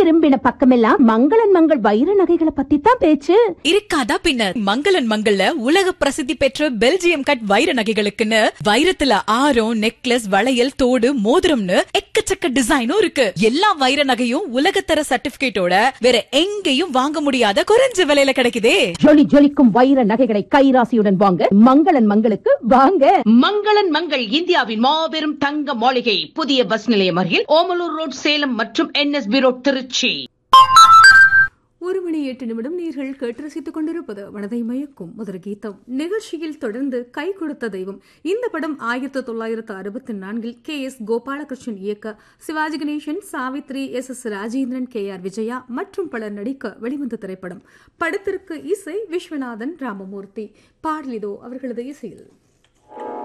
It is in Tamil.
திரும்பின பக்கமெல்லாம் மங்களன் மங்கள் வைர நகைகளை பத்தி தான் பேச்சு இருக்காதா பின்ன மங்களன் மங்கள்ல உலக பிரசித்தி பெற்ற பெல்ஜியம் கட் வைர நகைகளுக்குன்னு வைரத்துல ஆரம் நெக்லஸ் வளையல் தோடு மோதிரம்னு எக்கச்சக்க டிசைனும் இருக்கு எல்லா வைர நகையும் உலகத்தர சர்டிபிகேட்டோட வேற எங்கேயும் வாங்க முடியாத குறைஞ்ச விலையில கிடைக்குதே ஜொலி ஜொலிக்கும் வைர நகைகளை கைராசியுடன் வாங்க மங்களன் மங்களுக்கு வாங்க மங்களன் மங்கள் இந்தியாவின் மாபெரும் தங்க மாளிகை புதிய பஸ் நிலையம் அருகில் ஓமலூர் ரோட் சேலம் மற்றும் என்எஸ்பி ரோட் திருச்சி ஒரு மணி எட்டு நிமிடம் நீர்கள் கேட்டு ரசித்துக் கொண்டிருப்பது மனதை மயக்கும் முதல் கீதம் நிகழ்ச்சியில் தொடர்ந்து கை கொடுத்த தெய்வம் இந்த படம் ஆயிரத்தி தொள்ளாயிரத்து அறுபத்தி நான்கில் கே எஸ் கோபாலகிருஷ்ணன் இயக்க Sivaji Ganesan Savitri S S Rajendran K R Vijaya மற்றும் பலர் நடிக்க வெளிவந்த திரைப்படம் படத்திற்கு இசை விஸ்வநாதன் ராமமூர்த்தி பாடலிதோ அவர்களது இசையில்